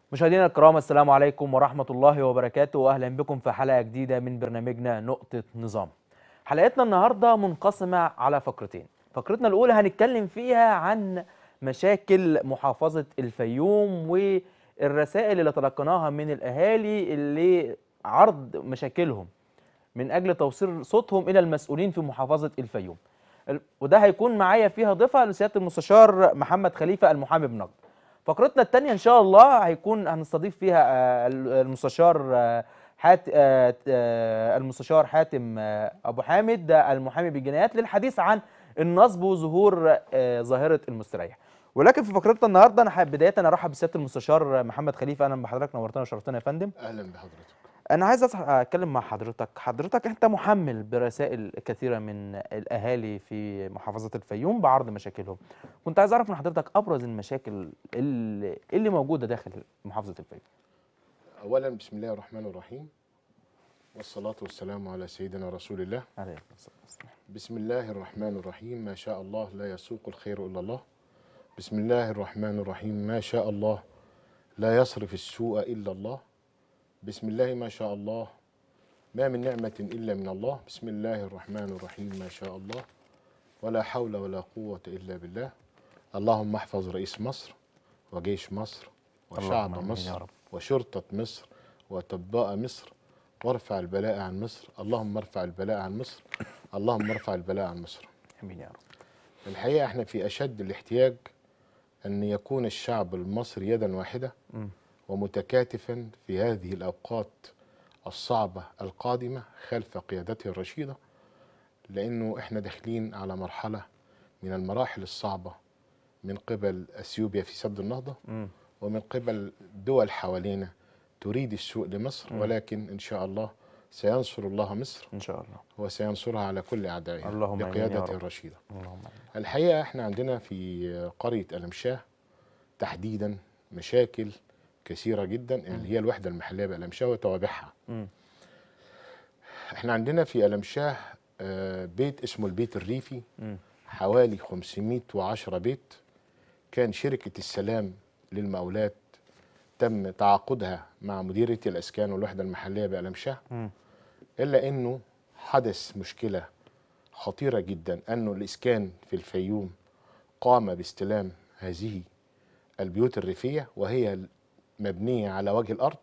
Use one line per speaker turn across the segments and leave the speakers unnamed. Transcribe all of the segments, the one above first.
مشاهدينا الكرام السلام عليكم ورحمة الله وبركاته وأهلا بكم في حلقة جديدة من برنامجنا نقطة نظام حلقتنا النهاردة منقسمة على فقرتين فقرتنا الأولى هنتكلم فيها عن مشاكل محافظة الفيوم والرسائل اللي تلقيناها من الأهالي اللي عرض مشاكلهم من أجل توصيل صوتهم إلى المسؤولين في محافظة الفيوم ال- وده هيكون معايا فيها ضيفة لسيادة المستشار محمد خليفة المحامي بنقد فقرتنا الثانية إن شاء الله هيكون هنستضيف فيها آه، المستشار آه، حات آه، آه، المستشار حاتم آه، أبو حامد آه، المحامي بالجنايات للحديث عن النصب وظهور آه، ظاهرة المستريح ولكن في فقرتنا النهارده انا حابب بدايه ارحب بسياده المستشار محمد خليفه اهلا بحضرتك نورتنا وشرفتنا يا فندم
اهلا بحضرتك
انا عايز أسأل- اتكلم مع حضرتك حضرتك انت محمل برسائل كثيره من الاهالي في محافظه الفيوم بعرض مشاكلهم كنت عايز اعرف من حضرتك ابرز المشاكل اللي, اللي موجوده داخل محافظه الفيوم
اولا بسم الله الرحمن الرحيم والصلاه والسلام على سيدنا رسول الله
عليه الصلاة والسلام.
بسم الله الرحمن الرحيم ما شاء الله لا يسوق الخير الا الله بسم الله الرحمن الرحيم ما شاء الله لا يصرف السوء الا الله بسم الله ما شاء الله ما من نعمه الا من الله بسم الله الرحمن الرحيم ما شاء الله ولا حول ولا قوه الا بالله اللهم احفظ رئيس مصر وجيش مصر
اللهم
وشعب
آمين يا
مصر
رب.
وشرطة مصر وأطباء مصر وارفع البلاء عن مصر اللهم ارفع البلاء عن مصر اللهم ارفع البلاء عن مصر
امين يا رب
الحقيقة احنا في أشد الاحتياج أن يكون الشعب المصري يدا واحدة
مم.
ومتكاتفا في هذه الأوقات الصعبة القادمة خلف قيادته الرشيدة لأنه احنا داخلين على مرحلة من المراحل الصعبة من قبل أثيوبيا في سد النهضة
مم.
ومن قبل دول حوالينا تريد السوء لمصر
مم.
ولكن ان شاء الله سينصر الله مصر
ان شاء الله
وسينصرها على كل اعدائها
اللهم آمين يا
بقيادته
رب.
الرشيده.
اللهم آمين.
الحقيقه احنا عندنا في قريه المشاه تحديدا مشاكل كثيره جدا اللي هي الوحده المحليه بالمشاه وتوابعها.
مم.
احنا عندنا في المشاه آه، بيت اسمه البيت الريفي
مم.
حوالي 510 بيت كان شركة السلام للمقاولات تم تعاقدها مع مديرية الأسكان والوحدة المحلية بألمشاه
مم.
إلا أنه حدث مشكلة خطيرة جدا أنه الإسكان في الفيوم قام باستلام هذه البيوت الريفية وهي مبنية على وجه الأرض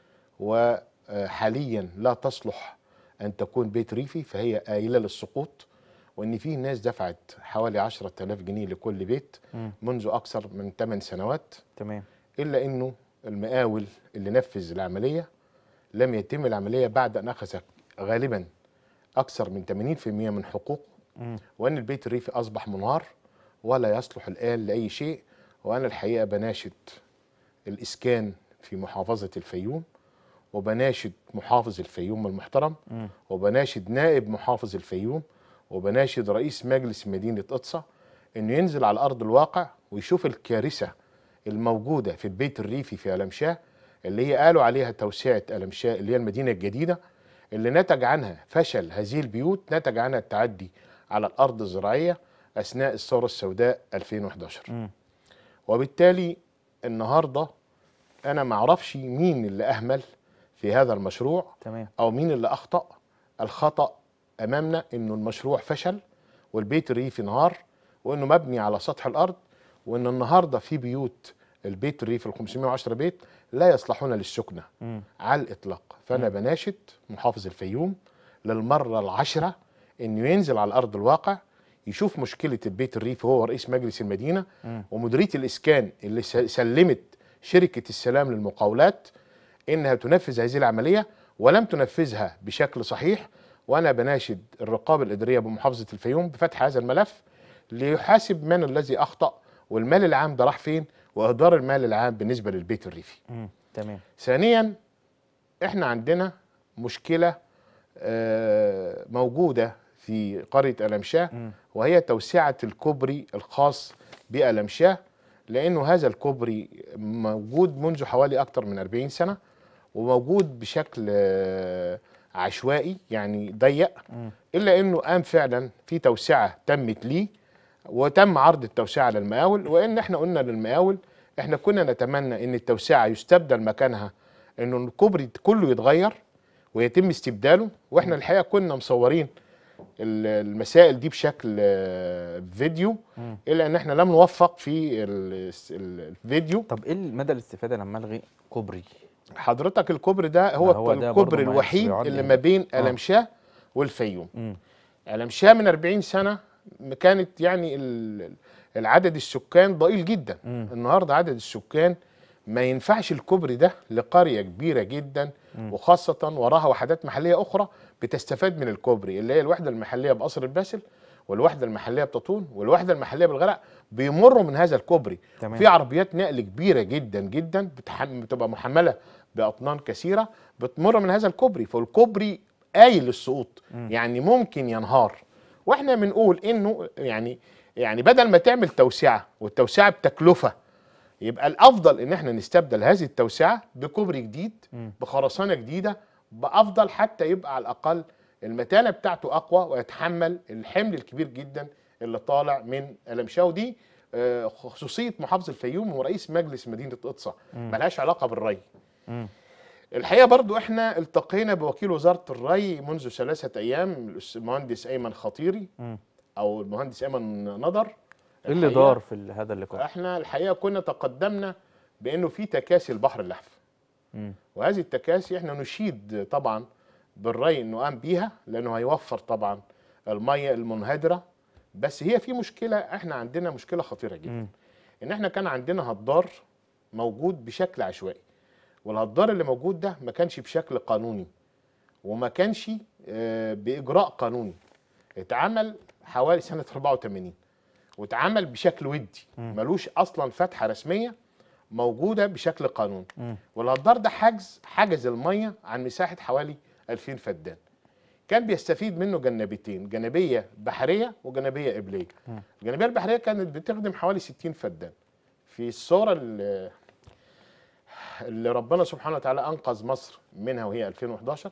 وحاليا لا تصلح أن تكون بيت ريفي فهي آيلة للسقوط وإن في ناس دفعت حوالي 10000 جنيه لكل بيت
مم.
منذ أكثر من 8 سنوات
تمام
إلا أنه المقاول اللي نفذ العملية لم يتم العملية بعد أن أخذ غالبا أكثر من 80% من حقوقه
مم.
وأن البيت الريفي أصبح منهار ولا يصلح الآن لأي شيء وأنا الحقيقة بناشد الإسكان في محافظة الفيوم وبناشد محافظ الفيوم المحترم
مم.
وبناشد نائب محافظ الفيوم وبناشد رئيس مجلس مدينة إطسا إنه ينزل على أرض الواقع ويشوف الكارثة الموجودة في البيت الريفي في ألمشاه اللي هي قالوا عليها توسعة ألمشاه اللي هي المدينة الجديدة اللي نتج عنها فشل هذه البيوت نتج عنها التعدي على الأرض الزراعية أثناء الثورة السوداء 2011
مم.
وبالتالي النهارده انا ما اعرفش مين اللي اهمل في هذا المشروع
تمام
او مين اللي اخطا الخطا امامنا انه المشروع فشل والبيت الريفي نهار وانه مبني على سطح الارض وان النهارده في بيوت البيت الريفي ال 510 بيت لا يصلحون للسكنه
مم.
على الاطلاق فانا بناشد محافظ الفيوم للمره العاشره انه ينزل على ارض الواقع يشوف مشكله البيت الريفي هو رئيس مجلس المدينه
مم.
ومديريه الاسكان اللي س- سلمت شركه السلام للمقاولات انها تنفذ هذه العمليه ولم تنفذها بشكل صحيح وانا بناشد الرقابه الاداريه بمحافظه الفيوم بفتح هذا الملف ليحاسب من الذي اخطا والمال العام ده راح فين واهدار المال العام بالنسبه للبيت الريفي.
مم. تمام
ثانيا احنا عندنا مشكله آه، موجوده في قريه ألمشاه
مم.
وهي توسعه الكوبري الخاص بألمشاه لانه هذا الكوبري موجود منذ حوالي اكثر من 40 سنه وموجود بشكل آه، عشوائي يعني ضيق
مم.
الا انه قام فعلا في توسعه تمت ليه وتم عرض التوسعه للمقاول وان احنا قلنا للمقاول احنا كنا نتمنى ان التوسعه يستبدل مكانها انه الكوبري كله يتغير ويتم استبداله واحنا الحقيقه كنا مصورين ال- المسائل دي بشكل آه، فيديو
مم.
الا ان احنا لم نوفق في ال- ال- الفيديو
طب ايه مدى الاستفاده لما الغي كوبري
حضرتك الكوبري ده هو,
ده هو ده
الكوبري
برضه ما
الوحيد
يعد
اللي
يعني.
ما بين
آه.
ألمشاه والفيوم
مم.
ألمشاه من 40 سنة كانت يعني ال- العدد السكان ضئيل جدا
مم.
النهارده عدد السكان ما ينفعش الكوبري ده لقرية كبيرة جدا
مم.
وخاصة وراها وحدات محلية أخرى بتستفاد من الكوبري اللي هي الوحدة المحلية بقصر الباسل والوحدة المحلية بتطون والوحدة المحلية بالغرق بيمروا من هذا الكوبري
تمام
في عربيات نقل كبيره جدا جدا بتحم... بتبقى محمله باطنان كثيره بتمر من هذا الكوبري فالكوبري قايل للسقوط
مم.
يعني ممكن ينهار واحنا بنقول انه يعني يعني بدل ما تعمل توسعه والتوسعه بتكلفه يبقى الافضل ان احنا نستبدل هذه التوسعه بكوبري جديد
مم.
بخرسانه جديده بافضل حتى يبقى على الاقل المتانه بتاعته اقوى ويتحمل الحمل الكبير جدا اللي طالع من المشاو دي آه، خصوصيه محافظ الفيوم هو رئيس مجلس مدينه اقصى
مم.
ملهاش علاقه بالري
مم.
الحقيقه برضو احنا التقينا بوكيل وزاره الري منذ ثلاثه ايام الأس- المهندس ايمن خطيري
مم.
او المهندس ايمن نضر
ايه اللي
الحقيقة
دار في ال- هذا اللقاء
احنا الحقيقه كنا تقدمنا بانه في تكاسي البحر الاحمر
مم.
وهذه التكاسي احنا نشيد طبعا بالري انه قام بيها لانه هيوفر طبعا الميه المنهدره بس هي في مشكله احنا عندنا مشكله خطيره جدا
مم.
ان احنا كان عندنا هدار موجود بشكل عشوائي والهدار اللي موجود ده ما كانش بشكل قانوني وما كانش آه، باجراء قانوني اتعمل حوالي سنه 84 واتعمل بشكل ودي
مم.
ملوش اصلا فتحه رسميه موجوده بشكل قانوني
مم.
والهدار ده حجز حجز الميه عن مساحه حوالي 2000 فدان كان بيستفيد منه جنبتين جنبيه بحريه وجنبيه قبليه
مم.
الجنبيه البحريه كانت بتخدم حوالي 60 فدان في الصوره اللي, اللي ربنا سبحانه وتعالى انقذ مصر منها وهي 2011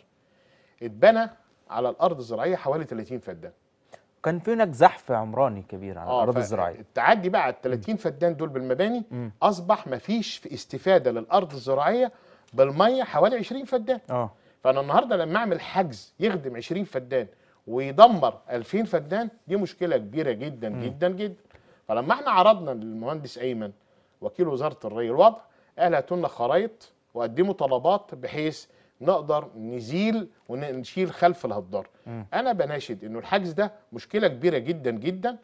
اتبنى على الارض الزراعيه حوالي 30 فدان
كان في هناك زحف عمراني كبير على الارض
ف-
الزراعيه
التعدي بقى على ال 30 فدان دول بالمباني
مم.
اصبح مفيش في استفاده للارض الزراعيه بالميه حوالي 20 فدان
اه
فانا النهارده لما اعمل حجز يخدم 20 فدان ويدمر 2000 فدان دي مشكله كبيره جدا
مم.
جدا جدا فلما احنا عرضنا للمهندس ايمن وكيل وزاره الري الوضع قال هاتوا لنا خرايط وقدموا طلبات بحيث نقدر نزيل ونشيل خلف الهدار
مم.
انا بناشد انه الحجز ده مشكله كبيره جدا جدا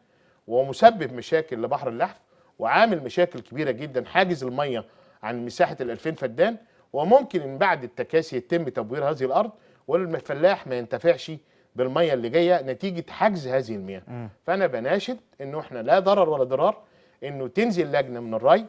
ومسبب مشاكل لبحر اللحف وعامل مشاكل كبيره جدا حاجز الميه عن مساحه ال 2000 فدان وممكن ان بعد التكاسي يتم تبوير هذه الارض والفلاح ما ينتفعش بالميه اللي جايه نتيجه حجز هذه المياه
مم.
فانا بناشد انه احنا لا ضرر ولا ضرار انه تنزل لجنه من الري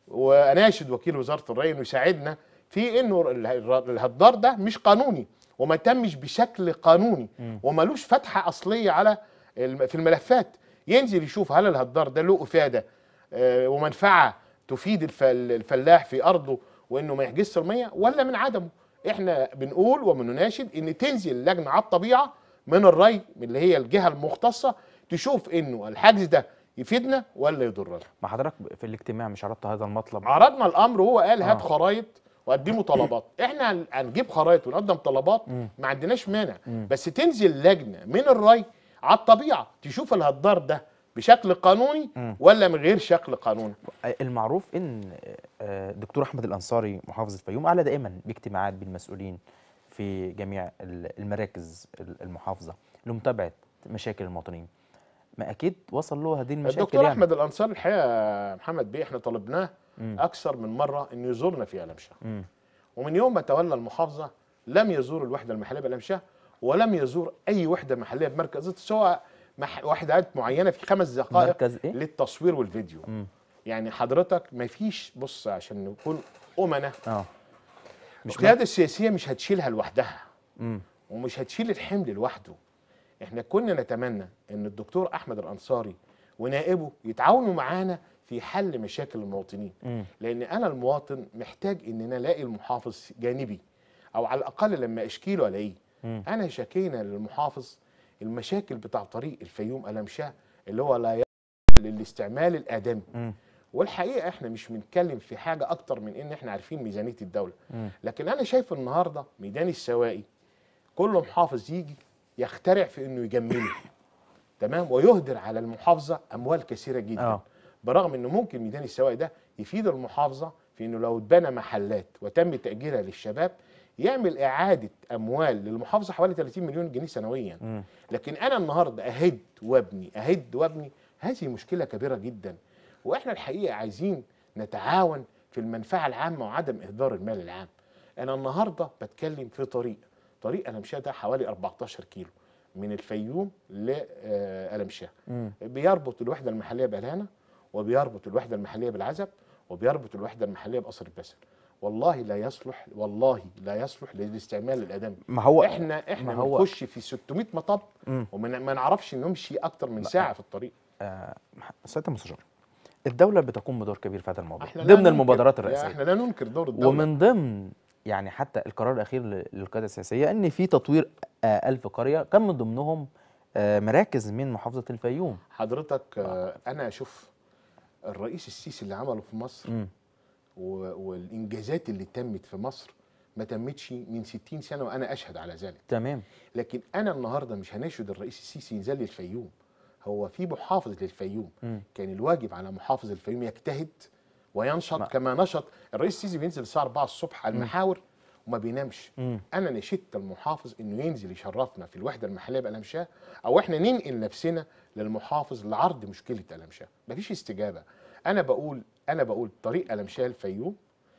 واناشد وكيل وزاره الري انه يساعدنا في انه ال- ال- الهدار ده مش قانوني وما تمش بشكل قانوني
مم.
وملوش فتحه اصليه على الم- في الملفات ينزل يشوف هل الهدار ده له افاده آه، ومنفعه تفيد الف- الفلاح في ارضه وانه ما يحجزش الميه ولا من عدمه احنا بنقول وبنناشد ان تنزل لجنه على الطبيعه من الري اللي هي الجهه المختصه تشوف انه الحجز ده يفيدنا ولا يضرنا
مع حضرتك في الاجتماع مش عرضت هذا المطلب
عرضنا الامر وهو قال هات
آه.
خرايط وقدموا طلبات احنا هن- هنجيب خرايط ونقدم طلبات
مم.
ما عندناش مانع
مم.
بس تنزل لجنه من الري على الطبيعه تشوف الهدار ده بشكل قانوني
مم.
ولا من غير شكل قانوني
المعروف ان آه، الدكتور احمد الانصاري محافظ الفيوم اعلى دائما باجتماعات بالمسؤولين في جميع ال- المراكز ال- المحافظه لمتابعه مشاكل المواطنين ما اكيد وصل له هذه المشاكل
الدكتور
يعني.
احمد الانصار الحقيقه يا محمد بيه احنا طلبناه
مم.
اكثر من مره انه يزورنا في المشاه
مم.
ومن يوم ما تولى المحافظه لم يزور الوحده المحليه بالامشاه ولم يزور اي وحده محليه بمركز سواء مح... وحدات معينه في خمس دقائق
مركز ايه؟
للتصوير والفيديو
مم.
يعني حضرتك ما فيش بص عشان نكون امنا
اه مش
القياده السياسيه مش هتشيلها لوحدها
مم.
ومش هتشيل الحمل لوحده احنا كنا نتمنى ان الدكتور احمد الانصاري ونائبه يتعاونوا معانا في حل مشاكل المواطنين
مم.
لان انا المواطن محتاج ان انا الاقي المحافظ جانبي او على الاقل لما اشكي له الاقيه
مم.
انا شكينا للمحافظ المشاكل بتاع طريق الفيوم المشاه اللي هو لا يصل للاستعمال الادمي
مم.
والحقيقه احنا مش بنتكلم في حاجه اكتر من ان احنا عارفين ميزانيه الدوله
مم.
لكن انا شايف النهارده ميدان السواقي كل محافظ يجي يخترع في انه يجمله تمام ويهدر على المحافظه اموال كثيره جدا
آه.
برغم انه ممكن ميدان السواقي ده يفيد المحافظه في انه لو اتبنى محلات وتم تاجيرها للشباب يعمل اعاده اموال للمحافظه حوالي 30 مليون جنيه سنويا
مم.
لكن انا النهارده اهد وابني اهد وابني هذه مشكله كبيره جدا واحنا الحقيقه عايزين نتعاون في المنفعه العامه وعدم اهدار المال العام انا النهارده بتكلم في طريق طريق ألمشاه ده حوالي 14 كيلو من الفيوم لألمشاه
مم.
بيربط الوحده المحليه بألهانة وبيربط الوحده المحليه بالعزب وبيربط الوحده المحليه بقصر البسل والله لا يصلح والله لا يصلح للاستعمال الادمي
ما هو
احنا احنا
ما هو-
بنخش في 600 مطب
مم.
وما ما نعرفش نمشي اكتر من ساعه في الطريق
آه، سياده المستشار الدوله بتقوم بدور كبير في هذا الموضوع
احنا لا
ضمن
ننكر-
المبادرات
يا
الرئاسيه
احنا لا ننكر دور الدوله
ومن ضمن يعني حتى القرار الاخير ل- للقياده السياسيه ان في تطوير آه، ألف قريه كان من ضمنهم آه، مراكز من محافظه الفيوم
حضرتك آه، انا اشوف الرئيس السيسي اللي عمله في مصر
مم.
و- والانجازات اللي تمت في مصر ما تمتش من 60 سنه وانا اشهد على ذلك
تمام
لكن انا النهارده مش هنشهد الرئيس السيسي ينزل لي الفيوم هو في محافظ للفيوم
مم.
كان الواجب على محافظ الفيوم يجتهد وينشط
ما-
كما نشط الرئيس السيسي بينزل الساعه 4 الصبح على المحاور وما بينامش
مم.
انا نشدت المحافظ انه ينزل يشرفنا في الوحده المحليه بألمشاه او احنا ننقل نفسنا للمحافظ لعرض مشكله ألمشاه مفيش استجابه انا بقول انا بقول طريق ألمشاه الفيوم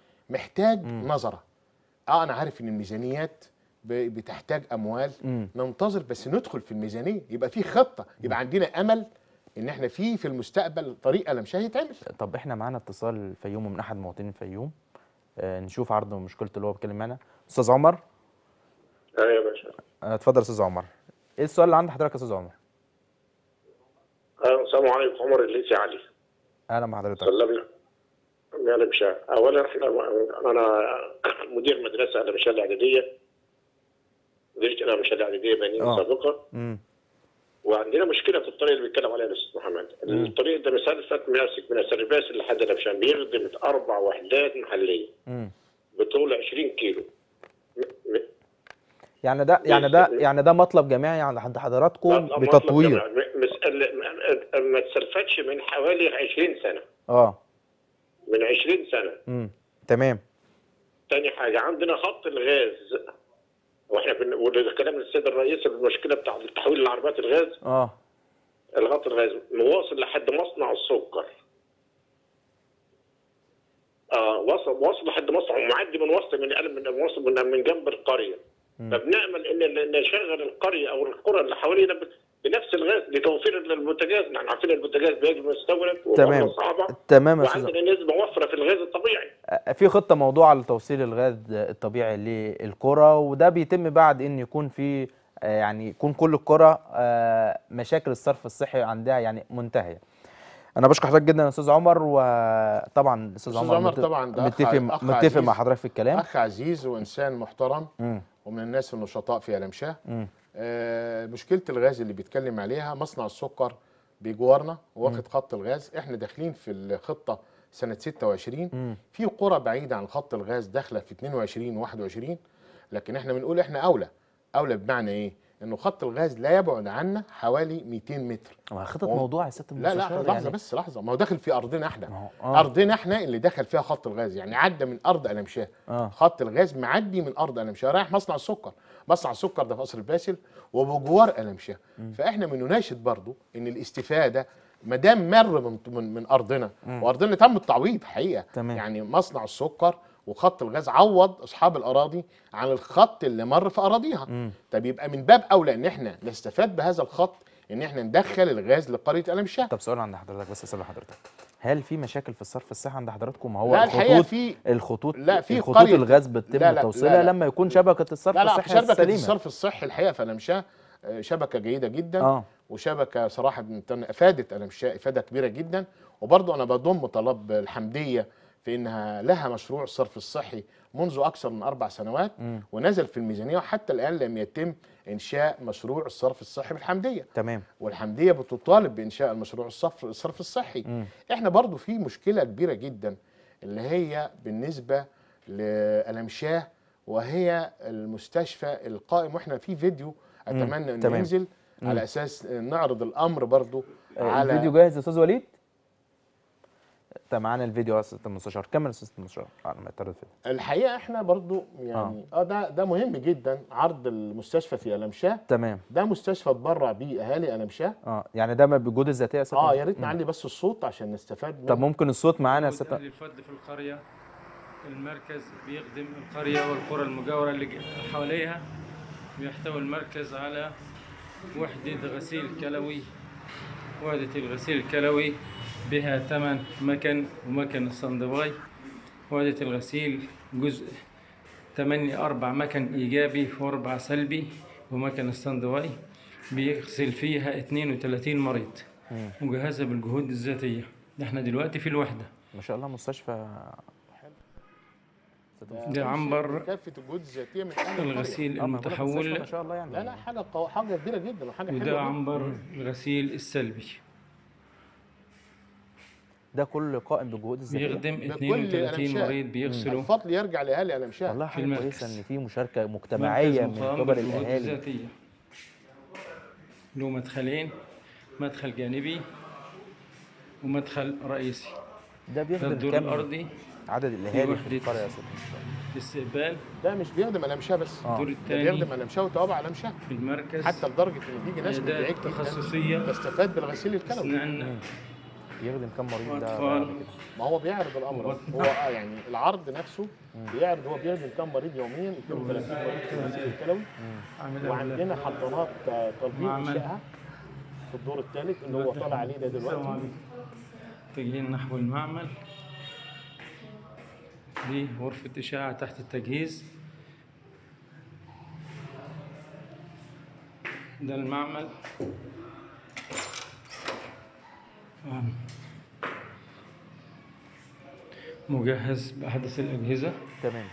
محتاج نظره اه انا عارف ان الميزانيات ب- بتحتاج اموال
مم.
ننتظر بس ندخل في الميزانيه يبقى في خطه يبقى عندنا امل ان احنا في في المستقبل طريق ألمشاه يتعمل
طب احنا معانا اتصال الفيوم من احد مواطنين الفيوم آه، نشوف عرض مشكلته اللي هو بيتكلم معانا استاذ عمر
ايوه يا باشا
آه، اتفضل يا استاذ عمر ايه السؤال اللي عند حضرتك يا استاذ عمر
آه، السلام عليكم عمر الليثي علي
اهلا بحضرتك
سلمنا يا باشا اولا احنا انا مدير مدرسه الامشاه الاعداديه مديريه الامشاه الاعداديه بنين
آه.
سابقا
مم.
وعندنا مشكله في الطريق اللي بيتكلم عليها الاستاذ محمد
مم.
الطريق ده مسافه ماسك من السرباس لحد الامشاه بيخدم اربع وحدات محليه
مم.
بطول 20 كيلو م- م-
يعني ده يعني ده يعني ده مطلب جماعي عند حضراتكم
مطلب-
بتطوير
مطلب جماعي. مسألة ما- ما تسلفتش من حوالي 20 سنه
اه
من 20 سنه
امم تمام
تاني حاجة عندنا خط الغاز واحنا بن... وده كلام السيد الرئيس المشكلة بتاع تحويل العربيات الغاز
اه
الخط الغاز مواصل لحد مصنع السكر اه وصل واصل لحد مصنع ومعدي من وسط من قلب من واصل من, من جنب القرية فبنأمل ان ان نشغل القرية او القرى اللي حوالينا ب- بنفس الغاز لتوفير البوتاجاز نحن عارفين البوتاجاز بيجي مستورد
تمام.
وعملة صعبة
تمام يا استاذ
وعندنا نسبة وفرة في الغاز الطبيعي
آه، في خطه موضوعه لتوصيل الغاز الطبيعي للقرى وده بيتم بعد ان يكون في آه، يعني يكون كل القرى آه، مشاكل الصرف الصحي عندها يعني منتهيه انا بشكر حضرتك جدا يا استاذ عمر وطبعا الاستاذ
أستاذ
عمر
عمر
مت-
طبعا ده أخ-
متفق
أخ
متفق
عزيز.
مع حضرتك في الكلام
اخ عزيز وانسان محترم
مم.
ومن الناس النشطاء في ألمشاه
مم.
آه مشكله الغاز اللي بيتكلم عليها مصنع السكر بجوارنا واخد خط الغاز احنا داخلين في الخطه سنه 26
مم.
في قرى بعيده عن خط الغاز داخله في 22 و21 لكن احنا بنقول احنا اولى اولى بمعنى ايه انه خط الغاز لا يبعد عنا حوالي 200 متر
ما خطط
هو-
موضوع يا سياده
لا لا
المستشار
لحظه
يعني.
بس لحظه ما هو داخل في ارضنا احنا
ما هو- آه.
ارضنا احنا اللي دخل فيها خط الغاز يعني عدى من ارض ألمشاه
آه.
خط الغاز معدي من ارض ألمشاه رايح مصنع السكر مصنع السكر ده في قصر الباسل وبجوار ألمشاه فاحنا بنناشد برضو ان الاستفاده ما دام مر من من, من ارضنا وارضنا تم التعويض حقيقه
تمام.
يعني مصنع السكر وخط الغاز عوض اصحاب الاراضي عن الخط اللي مر في اراضيها طب يبقى من باب اولى ان احنا نستفاد بهذا الخط ان احنا ندخل الغاز لقريه ألمشاه
طب سؤال عند حضرتك بس اسال حضرتك هل في مشاكل في الصرف الصحي عند حضراتكم ما هو
لا الحقيقه
الخطوط
في
الخطوط
لا، في
الخطوط
قرية-
الغاز بتتم
لا، لا،
توصيلها
لا، لا.
لما يكون شبكه الصرف
لا لا
الصحي
شبكه
سليمه
الصرف الصحي الحقيقه في ألمشاه آه، شبكه جيده جدا
اه
في انها لها مشروع الصرف الصحي منذ اكثر من اربع سنوات
مم.
ونزل في الميزانيه وحتى الان لم يتم انشاء مشروع الصرف الصحي بالحمديه
تمام
والحمديه بتطالب بانشاء المشروع الصرف الصرف الصحي
مم.
احنا برضو في مشكله كبيره جدا اللي هي بالنسبه لالمشاه وهي المستشفى القائم واحنا في فيديو اتمنى انه
تمام.
ينزل على اساس نعرض الامر برضو
آه،
على
الفيديو جاهز يا استاذ وليد طب معانا الفيديو يا استاذ المستشار كمل يا استاذ المستشار على ما يعترض الفيديو
الحقيقه احنا برضو يعني اه, ده ده مهم جدا عرض المستشفى في المشاه
تمام
ده مستشفى اتبرع بيه اهالي المشاه
اه يعني ده بجهود الذاتيه يا استاذ
اه
المستشار؟
يا ريت نعلي بس الصوت عشان نستفاد
طب
منه
ممكن الصوت معانا يا
وجود
استاذ
أهل الفض في القرية المركز بيخدم القرية والقرى المجاورة اللي ج- حواليها بيحتوي المركز على وحدة غسيل كلوي وحدة الغسيل الكلوي بها ثمان مكن ومكن الصندواي وحدة الغسيل جزء ثمانية أربع مكن إيجابي وأربع سلبي ومكن الصندواي بيغسل فيها 32 مريض مجهزة بالجهود الذاتية احنا دلوقتي في الوحدة
ما شاء الله مستشفى
ده عنبر
كافه الجهود الذاتيه من اهل القرية.
الغسيل
آه، ما بقولك مستشفى
المتحول
ما شاء الله يعني
لا لا حاجه قو... حاجه كبيره جدا وحاجه حلوه
وده
جدا.
عنبر الغسيل السلبي
ده كل قائم بجهود الذاتيه
بيخدم
بكل
32
الأنشاء.
مريض بيغسلوا
الفضل يرجع لاهالي المشاه
والله
في
حاجه
المركز.
كويسه ان في مشاركه مجتمعيه
مركز
من
مقام
قبل
بالجهود
الاهالي
الذاتية له مدخلين مدخل جانبي ومدخل رئيسي
ده
ده
بيخدم
الدور
كام
الأرضي
عدد الاهالي في
وحدة
القريه يا استاذ المستشار؟
الاستقبال
ده مش بيخدم المشاه بس
آه.
الدور
ده
الثاني
بيخدم المشاه وتوابع المشاه
في المركز
حتى لدرجه ان بيجي ناس من
عيادات
بعيد جدا
تخصصية
تستفاد بالغسيل الكلوي
أسنان
يخدم كام مريض ده
وأطفال.
بعد كده
ما هو بيعرض الامر
وبطن.
هو اه يعني العرض نفسه بيعرض هو بيخدم كام مريض يوميا 32 مريض في الغسيل الكلوي
عامل
وعندنا حضانات آه، طالبين
معمل.
انشائها في الدور الثالث اللي هو طالع عليه ده دلوقتي
متجهين نحو المعمل دي غرفة إشاعة تحت التجهيز ده المعمل آه. مجهز بأحدث الأجهزة
تمام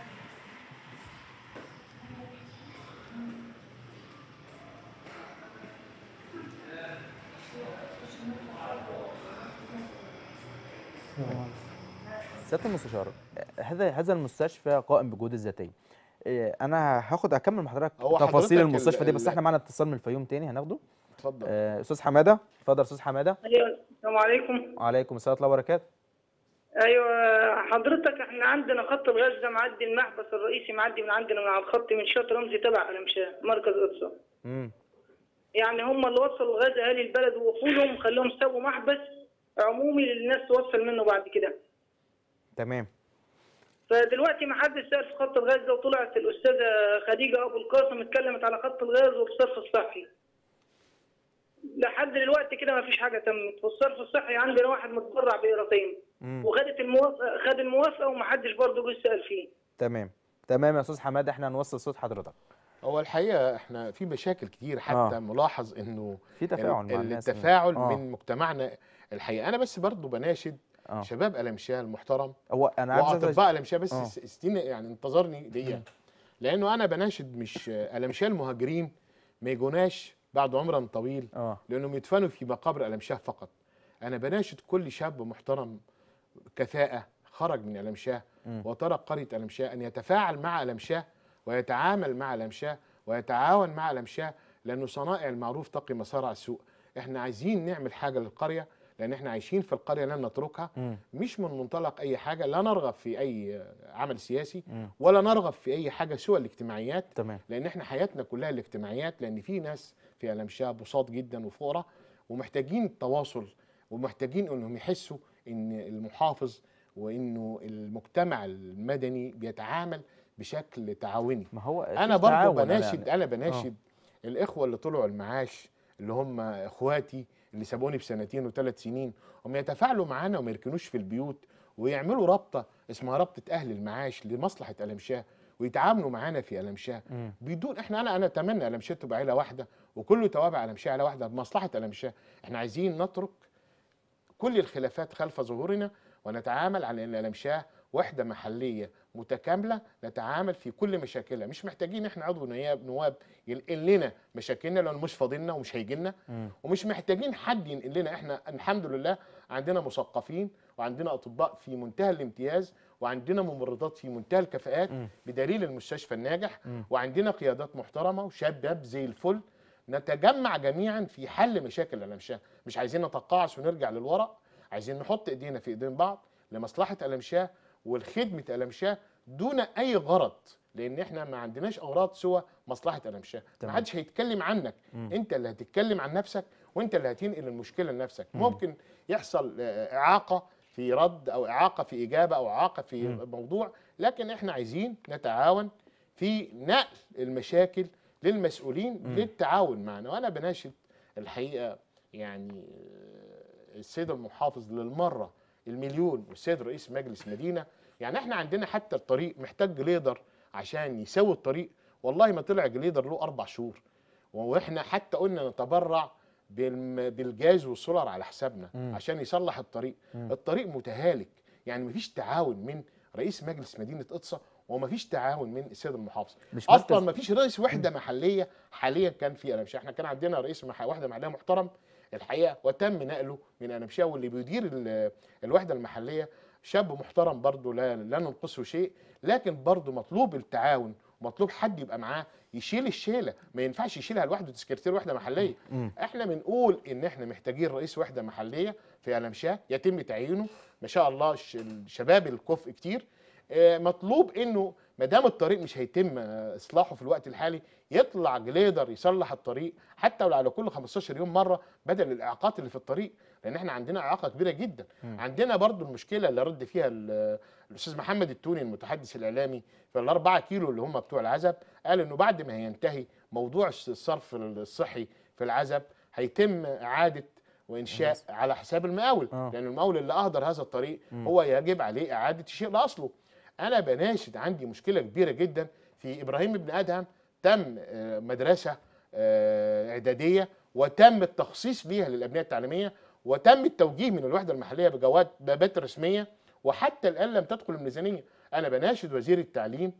سياده المستشار هذا هذا المستشفى قائم بجهود الذاتيه إيه، انا هاخد اكمل مع حضرتك
هو
تفاصيل
حضرتك
المستشفى دي
ال-
بس
ال-
احنا معانا اتصال من الفيوم تاني هناخده
اتفضل
آه، استاذ حماده اتفضل استاذ حماده
ايوه السلام عليكم
وعليكم السلام ورحمه الله وبركاته
ايوه حضرتك احنا عندنا خط الغاز ده معدي المحبس الرئيسي معدي من عندنا من على الخط من شاط رمزي تبع المشاه مركز اقصى
امم
يعني هم اللي وصلوا الغاز اهالي البلد ووقولهم خلوهم سووا محبس عمومي للناس توصل منه بعد كده
تمام
فدلوقتي ما حدش سال في خط الغاز ده وطلعت الاستاذه خديجه ابو القاسم اتكلمت على خط الغاز والصرف الصحي لحد دلوقتي كده ما فيش حاجه تمت والصرف الصحي عندنا واحد متبرع بقيرتين
مم.
وخدت الموافقه خد الموافقه ومحدش برضه جه سال فيه
تمام تمام يا استاذ حماده احنا هنوصل صوت حضرتك
هو الحقيقه احنا في مشاكل كتير حتى
آه.
ملاحظ انه
في تفاعل
ال-
مع الناس
التفاعل
آه.
من مجتمعنا الحقيقه انا بس برضو بناشد
آه.
شباب المشاه المحترم
هو انا عايز أسأل-
واطباء الامشاه بس
آه.
س- استنى يعني انتظرني دقيقه لانه انا بناشد مش الامشاه المهاجرين ما يجوناش بعد عمر طويل
اه
لانهم يدفنوا في مقابر الامشاه فقط انا بناشد كل شاب محترم كفاءه خرج من الامشاه
مم.
وترك قريه الامشاه ان يتفاعل مع الامشاه ويتعامل مع الامشاه ويتعاون مع الامشاه لانه صنائع المعروف تقي مصارع السوء احنا عايزين نعمل حاجه للقريه لان احنا عايشين في القريه لن نتركها
مم.
مش من منطلق اي حاجه لا نرغب في اي عمل سياسي
مم.
ولا نرغب في اي حاجه سوى الاجتماعيات
تمام
لان احنا حياتنا كلها الاجتماعيات لان في ناس في الامشاه بساط جدا وفقراء ومحتاجين التواصل ومحتاجين انهم يحسوا ان المحافظ وانه المجتمع المدني بيتعامل بشكل تعاوني
ما هو في
انا برضو
تعاون،
بناشد
يعني.
انا بناشد الاخوه اللي طلعوا المعاش اللي هم اخواتي اللي سابوني بسنتين وثلاث سنين هم يتفاعلوا معانا وما يركنوش في البيوت ويعملوا رابطه اسمها رابطه اهل المعاش لمصلحه الامشاه ويتعاملوا معانا في الامشاه
مم.
بدون احنا انا انا اتمنى الامشاه تبقى عيله واحده وكله توابع الامشاه عيله واحده بمصلحه الامشاه احنا عايزين نترك كل الخلافات خلف ظهورنا ونتعامل على ان الامشاه وحده محليه متكامله نتعامل في كل مشاكلها مش محتاجين احنا عضو نياب نواب ينقل لنا مشاكلنا لانه مش فاضلنا ومش هيجي لنا
مم.
ومش محتاجين حد ينقل لنا احنا الحمد لله عندنا مثقفين وعندنا اطباء في منتهى الامتياز وعندنا ممرضات في منتهى الكفاءات
مم.
بدليل المستشفى الناجح
مم.
وعندنا قيادات محترمه وشباب زي الفل نتجمع جميعا في حل مشاكل الامشاه مش عايزين نتقاعس ونرجع للورق عايزين نحط ايدينا في ايدين بعض لمصلحه الامشاه والخدمه الامشاه دون اي غرض لان احنا ما عندناش اغراض سوى مصلحه الامشاه ما
تمام.
حدش هيتكلم عنك
مم.
انت اللي هتتكلم عن نفسك وانت اللي هتنقل المشكله لنفسك
مم.
ممكن يحصل آه، اعاقه في رد او اعاقه في اجابه او اعاقه في
مم.
موضوع لكن احنا عايزين نتعاون في نقل المشاكل للمسؤولين
مم.
للتعاون معنا وانا بناشد الحقيقه يعني آه، السيد المحافظ للمره المليون والسيد رئيس مجلس مدينه يعني احنا عندنا حتى الطريق محتاج جليدر عشان يسوي الطريق والله ما طلع جليدر له اربع شهور واحنا حتى قلنا نتبرع بالم- بالجاز والسولار على حسابنا
مم.
عشان يصلح الطريق
مم.
الطريق متهالك يعني مفيش تعاون من رئيس مجلس مدينه اقصى ومفيش تعاون من السيد المحافظ
مش
اصلا
مركز
مفيش رئيس وحده محليه حاليا كان في انمشاه احنا كان عندنا رئيس مح... وحده محليه محترم الحقيقه وتم نقله من انمشاه واللي بيدير ال- الوحده المحليه شاب محترم برضه لا لا ننقصه شيء لكن برضه مطلوب التعاون مطلوب حد يبقى معاه يشيل الشيله ما ينفعش يشيلها لوحده سكرتير وحده محليه
مم.
احنا بنقول ان احنا محتاجين رئيس وحده محليه في المشاه يتم تعيينه ما شاء الله ش- الشباب الكفء كتير آه، مطلوب انه ما دام الطريق مش هيتم آه، اصلاحه في الوقت الحالي يطلع جليدر يصلح الطريق حتى ولو على كل 15 يوم مره بدل الاعاقات اللي في الطريق لان احنا عندنا اعاقه كبيره جدا
مم.
عندنا برضو المشكله اللي رد فيها ال- الاستاذ محمد التوني المتحدث الاعلامي في الاربعه كيلو اللي هم بتوع العزب قال انه بعد ما هينتهي موضوع الصرف الصحي في العزب هيتم اعاده وانشاء على حساب المقاول
آه.
لان المقاول اللي اهدر هذا الطريق
مم.
هو يجب عليه اعاده الشيء لاصله انا بناشد عندي مشكله كبيره جدا في ابراهيم ابن ادهم تم آه، مدرسه آه، اعداديه وتم التخصيص ليها للابنيه التعليميه وتم التوجيه من الوحده المحليه بجواد بابات رسميه وحتى الان لم تدخل الميزانيه انا بناشد وزير التعليم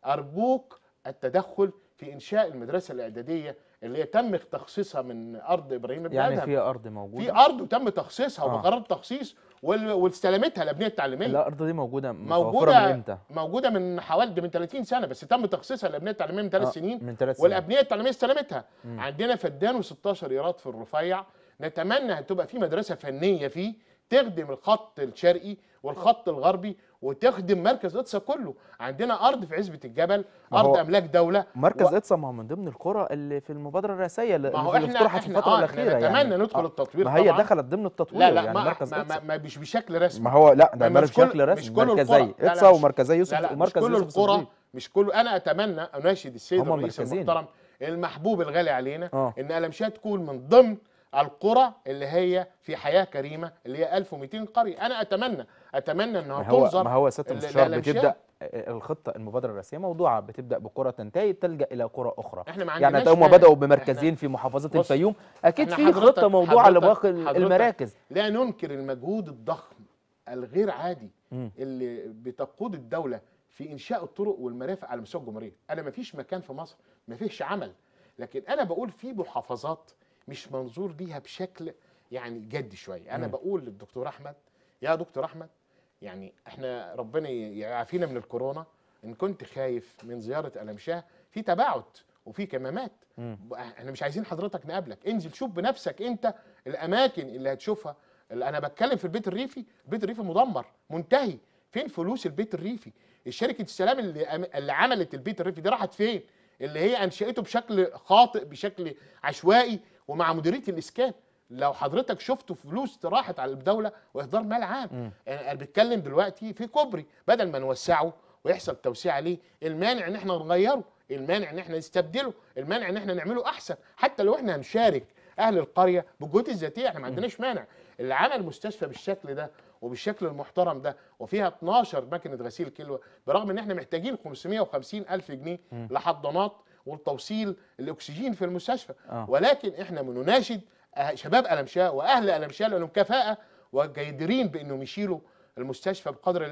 ارجوك التدخل في انشاء المدرسه الاعداديه اللي تم تخصيصها من ارض ابراهيم ابن
يعني
ادهم
في ارض موجوده
في ارض وتم تخصيصها
آه.
وبقرار تخصيص وال- واستلمتها الابنيه التعليميه
الارض دي موجوده متوفره
موجوده
من امتى؟
موجوده من حوالي من 30 سنه بس تم تخصيصها الابنيه التعليميه من ثلاث
آه،
سنين
من ثلاث سنين
والابنيه التعليميه استلمتها
مم.
عندنا فدان و16 ايراد في الرفيع نتمنى ان تبقى في مدرسه فنيه فيه تخدم الخط الشرقي والخط الغربي وتخدم مركز اقصى كله عندنا ارض في عزبه الجبل
ما
ارض
هو
املاك دوله
مركز
و-
اقصى ما هو من ضمن القرى اللي في المبادره الرئاسيه اللي
ما هو
اللي
احنا
افتتحت في
احنا
الفتره
آه
الاخيره
احنا نتمنى
يعني
ندخل
آه،
التطوير
ما هي
طبعاً.
دخلت ضمن التطوير
لا لا
يعني
ما,
مركز
ما,
اقصى
ما, ما مش بشكل رسمي
ما هو لا ده
ما-
مش
مش كل-
بشكل
مش
رسمي
كل
مركزي
القرى. لا، لا،
اقصى
مش-
ومركزي يوسف
لا لا مش
ومركز
كل
يوسف
القرى
الصديق.
مش كل انا اتمنى اناشد السيد
هم
الرئيس
مركزين.
المحترم المحبوب الغالي علينا
اه
ان المشاه تكون من ضمن القرى اللي هي في حياه كريمه اللي هي 1200 قريه انا اتمنى اتمنى انها
ما هو
تنظر
ما هو سياده
ال-
المستشار
الألمشاء.
بتبدا الخطه المبادره الرئاسيه موضوعه بتبدا بقرى تنتهي تلجا الى قرى اخرى
احنا ما
يعني
عندناش
هم
مانع.
بداوا
إحنا-
بمركزين في محافظه
بص،
الفيوم اكيد
إحنا
في
حضرتك-
خطه موضوعه
حضرتك-
لباقي
حضرتك
المراكز
لا ننكر المجهود الضخم الغير عادي
مم.
اللي بتقود الدوله في انشاء الطرق والمرافق على مستوى الجمهوريه انا ما فيش مكان في مصر ما فيش عمل لكن انا بقول في محافظات مش منظور ليها بشكل يعني جدي شويه انا
مم.
بقول للدكتور احمد يا دكتور احمد يعني احنا ربنا يعافينا من الكورونا ان كنت خايف من زياره المشاه في تباعد وفي كمامات
مم.
احنا مش عايزين حضرتك نقابلك انزل شوف بنفسك انت الاماكن اللي هتشوفها اللي انا بتكلم في البيت الريفي البيت الريفي مدمر منتهي فين فلوس البيت الريفي الشركه السلام اللي أم- اللي عملت البيت الريفي دي راحت فين اللي هي انشئته بشكل خاطئ بشكل عشوائي ومع مديريه الاسكان لو حضرتك شفتوا فلوس راحت على الدوله واهدار مال عام
مم.
انا بتكلم دلوقتي في كوبري بدل ما نوسعه ويحصل توسيع عليه المانع ان احنا نغيره المانع ان احنا نستبدله المانع ان احنا نعمله احسن حتى لو احنا هنشارك اهل القريه بالجهود الذاتيه احنا ما عندناش مانع اللي عمل مستشفى بالشكل ده وبالشكل المحترم ده وفيها 12 ماكينه غسيل كلوه برغم ان احنا محتاجين 550 الف جنيه
مم.
لحضانات والتوصيل الاكسجين في المستشفى
آه.
ولكن احنا بنناشد أه- شباب المشاء واهل المشاء لانهم كفاءه وجيدرين بانهم يشيلوا المستشفى بقدر الله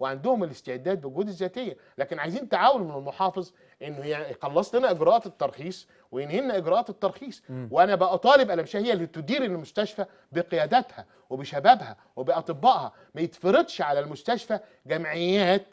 وعندهم الاستعداد بالجهود الذاتيه لكن عايزين تعاون من المحافظ انه يعني يخلص لنا اجراءات الترخيص وينهي لنا اجراءات الترخيص وانا بقى طالب المشاه هي اللي تدير المستشفى بقيادتها وبشبابها وباطبائها ما يتفرضش على المستشفى جمعيات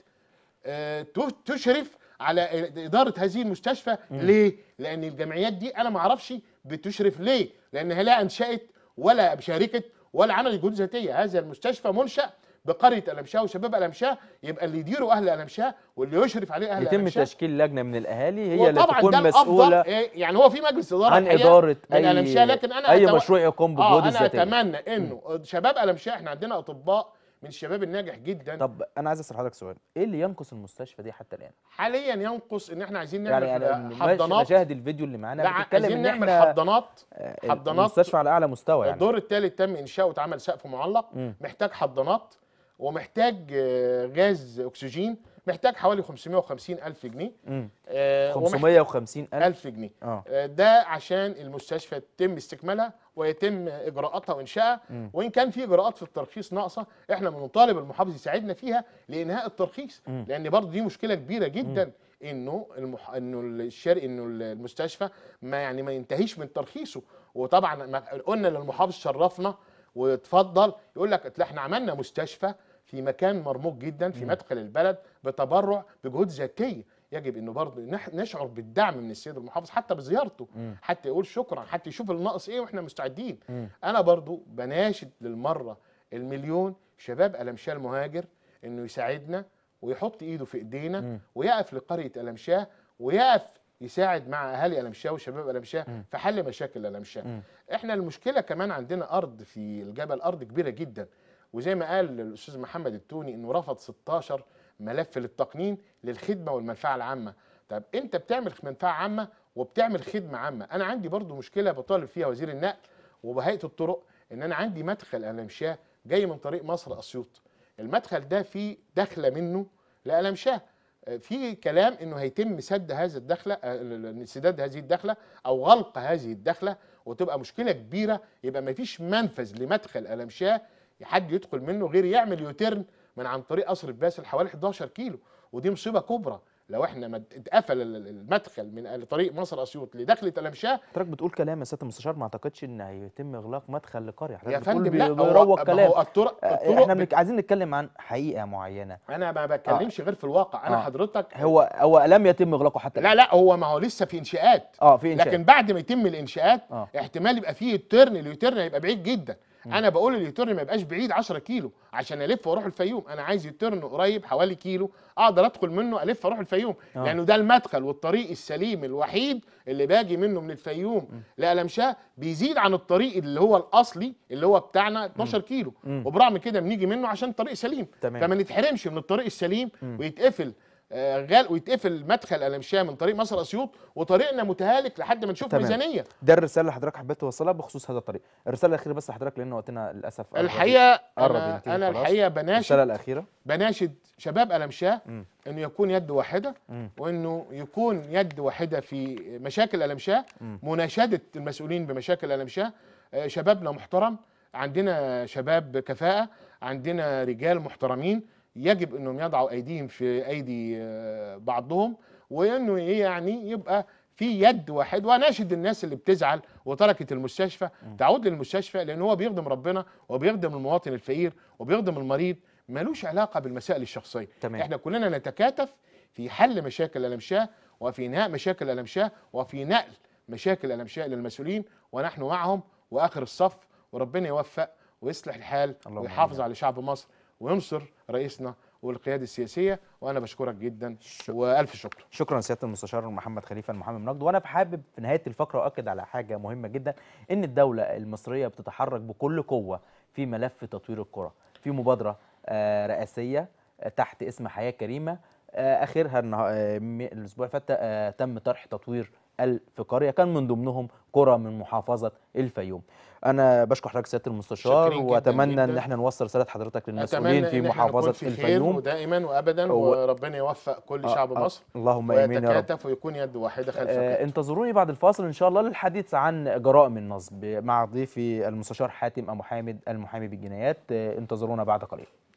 آه، تو- تشرف على اداره هذه المستشفى ليه لان الجمعيات دي انا ما اعرفش بتشرف ليه لانها لا انشات ولا شاركت ولا عملت جهود ذاتيه هذا المستشفى منشا بقريه الامشاه وشباب الامشاه يبقى اللي يديروا اهل الامشاه واللي يشرف عليه اهل
يتم
الامشاه
تشكيل لجنه من الاهالي هي اللي
وطبعا
تكون
ده
مسؤوله
الافضل إيه، يعني هو في مجلس اداره
عن
الحقيقة
اداره
من
اي
الامشاه لكن انا
اي
أتو-
مشروع يقوم
اه
بجهود
انا
الذاتيه
اتمنى انه شباب الامشاه احنا عندنا اطباء من الشباب الناجح جدا
طب انا عايز اسال حضرتك سؤال ايه اللي ينقص المستشفى دي حتى الان
حاليا ينقص ان احنا عايزين نعمل
يعني انا مش-
حضانات
مشاهد الفيديو اللي معانا
لا
بتتكلم
عايزين
ان
نعمل
احنا
حضانات
آه،
حضانات
المستشفى على اعلى مستوى يعني
الدور الثالث تم انشاؤه واتعمل سقف معلق
مم.
محتاج حضانات ومحتاج آه، غاز اكسجين محتاج حوالي 550 الف جنيه
مم.
آه، ومحتاج
550 الف
ألف جنيه
اه
آه، ده عشان المستشفى يتم استكمالها ويتم اجراءاتها وانشائها
مم.
وان كان في اجراءات في الترخيص ناقصه احنا بنطالب المحافظ يساعدنا فيها لانهاء الترخيص
مم.
لان برضه دي مشكله كبيره جدا انه المح... انه الشرق انه المستشفى ما يعني ما ينتهيش من ترخيصه وطبعا ما قلنا للمحافظ شرفنا واتفضل يقول لك "أصل احنا عملنا مستشفى في مكان مرموق جدا في مدخل البلد بتبرع بجهود ذاتيه يجب انه برضه نح- نشعر بالدعم من السيد المحافظ حتى بزيارته
مم.
حتى يقول شكرا حتى يشوف الناقص ايه واحنا مستعدين
مم.
انا برضو بناشد للمره المليون شباب المشاه المهاجر انه يساعدنا ويحط ايده في ايدينا
مم.
ويقف لقريه الامشاه ويقف يساعد مع اهالي الامشاه وشباب الامشاه
مم.
في حل مشاكل الامشاه
مم.
احنا المشكله كمان عندنا ارض في الجبل ارض كبيره جدا وزي ما قال الاستاذ محمد التوني انه رفض 16 ملف للتقنين للخدمه والمنفعه العامه طب انت بتعمل منفعه عامه وبتعمل خدمه عامه انا عندي برضو مشكله بطالب فيها وزير النقل وبهيئه الطرق ان انا عندي مدخل الامشاه جاي من طريق مصر اسيوط المدخل ده فيه دخله منه لالمشاه في كلام انه هيتم سد هذا الدخله آه، ال- ال- سداد هذه الدخله او غلق هذه الدخله وتبقى مشكله كبيره يبقى ما فيش منفذ لمدخل الامشاه حد يدخل منه غير يعمل يوتيرن من عن طريق قصر باسل حوالي 11 كيلو ودي مصيبه كبرى لو احنا ما اتقفل ال- ال- المدخل من طريق مصر اسيوط لدخله الامشاه
حضرتك بتقول كلام يا سياده المستشار ما اعتقدش ان هيتم اغلاق مدخل لقريه حضرتك
يا
بتقول
فندم
بي-
لا هو-
بيروج
ما
كلام
هو الطرق
آه،
الطرق
احنا
بت-
بنك... عايزين نتكلم عن حقيقه معينه
انا ما بتكلمش غير في الواقع انا
آه.
حضرتك
هو هو لم يتم اغلاقه حتى
لا
الآن.
لا هو ما هو لسه في انشاءات
اه في انشاء
لكن بعد ما يتم الانشاءات
آه.
احتمال يبقى فيه الترن اليوترن هيبقى بعيد جدا انا بقول اليوترن ما يبقاش بعيد 10 كيلو عشان الف واروح الفيوم انا عايز يوترن قريب حوالي كيلو اقدر ادخل منه الف اروح الفيوم
آه.
لانه ده المدخل والطريق السليم الوحيد اللي باجي منه من الفيوم لألمشاه بيزيد عن الطريق اللي هو الاصلي اللي هو بتاعنا 12 كيلو
مم.
وبرغم كده بنيجي منه عشان طريق سليم
تمام.
فما نتحرمش من الطريق السليم ويتقفل آه، غال ويتقفل مدخل الامشاه من طريق مصر اسيوط وطريقنا متهالك لحد ما نشوف
تمام.
ميزانيه
ده الرساله اللي حضرتك حبيت توصلها بخصوص هذا الطريق الرساله الاخيره بس لحضرتك لان وقتنا للاسف قرب-
الحقيقه
قرب
انا,
ينتهي
أنا
خلاص.
الحقيقه بناشد
الرساله الاخيره
بناشد شباب الامشاه
مم.
انه يكون يد واحده
مم.
وانه يكون يد واحده في مشاكل الامشاه
مم.
مناشده المسؤولين بمشاكل الامشاه آه، شبابنا محترم عندنا شباب كفاءه عندنا رجال محترمين يجب انهم يضعوا ايديهم في ايدي آه، بعضهم وانه إيه يعني يبقى في يد واحد واناشد الناس اللي بتزعل وتركت المستشفى تعود للمستشفى لان هو بيخدم ربنا وبيخدم المواطن الفقير وبيخدم المريض ملوش علاقه بالمسائل الشخصيه
تمام.
احنا كلنا نتكاتف في حل مشاكل الامشاه وفي انهاء مشاكل الامشاه وفي نقل مشاكل الامشاه للمسؤولين ونحن معهم واخر الصف وربنا يوفق ويصلح الحال
اللهم
ويحافظ
آمين.
على شعب مصر وينصر رئيسنا والقياده السياسيه وانا بشكرك جدا والف شكر
شكرا سياده المستشار محمد خليفه المحامي من نقد وانا حابب في نهايه الفقره اؤكد على حاجه مهمه جدا ان الدوله المصريه بتتحرك بكل قوه في ملف تطوير القرى في مبادره آه، رئاسيه آه، تحت اسم حياه كريمه آه، اخرها النها- آه، م- الاسبوع اللي فات آه، تم طرح تطوير ألف قريه كان من ضمنهم قرى من محافظه الفيوم انا بشكر حضرتك سياده المستشار
شاكرين جداً
واتمنى ان
جداً.
احنا نوصل رساله حضرتك للمسؤولين
اتمنى
في
إن إحنا نكون
محافظه
في خير
الفيوم
ودائما وابدا
و-
وربنا يوفق كل
آه،
شعب
آه،
مصر
اللهم امين يا رب
ويتكاتف ويكون يد واحده خلف
آه،
كتف
انتظروني بعد الفاصل ان شاء الله للحديث عن جرائم النصب مع ضيفي المستشار حاتم ابو حامد المحامي بالجنايات آه، انتظرونا بعد قليل